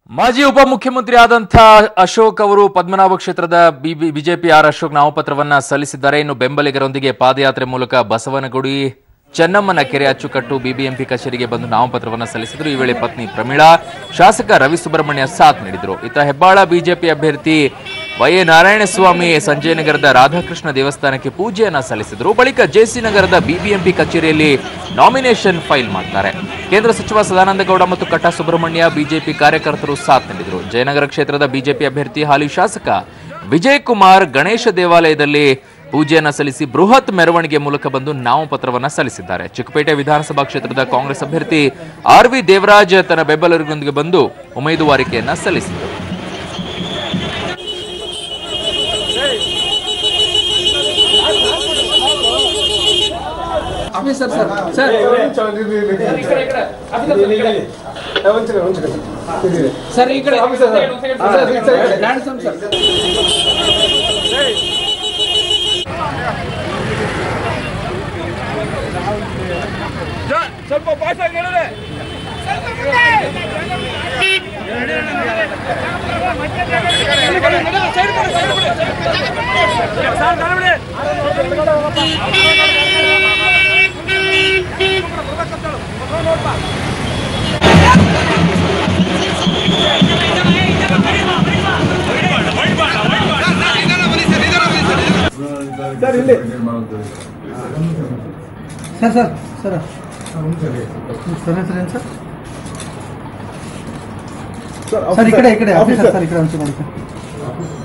ಮಾಜಿ ಉಪಮುಖ್ಯಮಂತ್ರಿ ಆದಂಥ ಅಶೋಕ್ ಅವರು ಪದ್ಮನಾಭ ಕ್ಷೇತ್ರದ ಬಿಬಿ- ಬಿಜೆಪಿ ಆರ್ ಅಶೋಕ್ ನಾಮಪತ್ರವನ್ನ ಸಲ್ಲಿಸಿದ್ದಾರೆ ಇನ್ನು ಬೆಂಬಲಿಗರೊಂದಿಗೆ ಪಾದಯಾತ್ರೆ ಮೂಲಕ ಬಸವನಗುಡಿ ಚೆನ್ನಮ್ಮನ ಕೆರೆ ಅಚ್ಚುಕಟ್ಟು ಬಿಬಿಎಂಪಿ ಕಚೇರಿಗೆ ಬಂದು ನಾಮಪತ್ರವನ್ನ ಸಲ್ಲಿಸಿದ್ರು ಈ ವೇಳೆ ಪತ್ನಿ ಪ್ರಮೀಳಾ ಶಾಸಕ ರವಿ ಸುಬ್ರಹ್ಮಣ್ಯ ಸಾಥ್ ನೀಡಿದ್ರು ಇತ್ತ ಹೆಬ್ಬಾಳ ಬಿಜೆಪಿ ಅಭ್ಯರ್ಥಿ ವೈ ಎ ನಾರಾಯಣಸ್ವಾಮಿ ಸಂಜಯನಗರದ ರಾಧಾಕೃಷ್ಣ ದೇವಸ್ಥಾನಕ್ಕೆ ಪೂಜೆಯನ್ನ ಸಲ್ಲಿಸಿದ್ರು ಬಳಿಕ ಜೆಸಿ ನಗರದ ಬಿಬಿಎಂಪಿ ಕಚೇರಿಯಲ್ಲಿ ನಾಮಿನೇಷನ್ ಫೈಲ್ ಮಾಡ್ತಾರೆ ಕೇಂದ್ರ ಸಚಿವ ಸದಾನಂದ ಗೌಡ ಮತ್ತು ಕಟ್ಟ ಸುಬ್ರಹ್ಮಣ್ಯ ಬಿಜೆಪಿ ಕಾರ್ಯಕರ್ತರು ಸಾಥ್ ನೀಡಿದರು ಜಯನಗರ ಕ್ಷೇತ್ರದ ಬಿಜೆಪಿ ಅಭ್ಯರ್ಥಿ ಹಾಲಿ ಶಾಸಕ ವಿಜಯ್ ಕುಮಾರ್ ಗಣೇಶ ದೇವಾಲಯದಲ್ಲಿ ಪೂಜೆಯನ್ನ ಸಲ್ಲಿಸಿ ಬೃಹತ್ ಮೆರವಣಿಗೆ ಮೂಲಕ ಬಂದು ನಾಮಪತ್ರವನ್ನ ಸಲ್ಲಿಸಿದ್ದಾರೆ ಚಿಕ್ಕಪೇಟೆ ವಿಧಾನಸಭಾ ಕ್ಷೇತ್ರದ ಕಾಂಗ್ರೆಸ್ ಅಭ್ಯರ್ಥಿ ಆರ್ ವಿ ದೇವರಾಜ್ ತನ್ನ ಬೆಂಬಲಿಗರೊಂದಿಗೆ ಬಂದು ಉಮೇದುವಾರಿಕೆಯನ್ನ ಸಲ್ಲಿಸಿದರು ಆಫೀಸರ್ ಸರ್ ಸರ್ ಸರ್ ಈ ಕಡೆ ಆಫೀಸರ್ ಸರ್ ಲ್ಯಾಂಡ್ ಸರ್ ಸ್ವಲ್ಪ ಭಾಷೆ ಹೇಳಿದೆ ಸರ್ ಸರ್ ಸರ್ ಸರ್ ಹೆಸರು ಏನು ಸರ್ ಸರ್ ಈ ಕಡೆ ಈ ಕಡೆ ಆಫೀಸರ್ ಸರ್ ಈ ಕಡೆ ಒಂಚೂರು ನೋಡಿ ಸರ್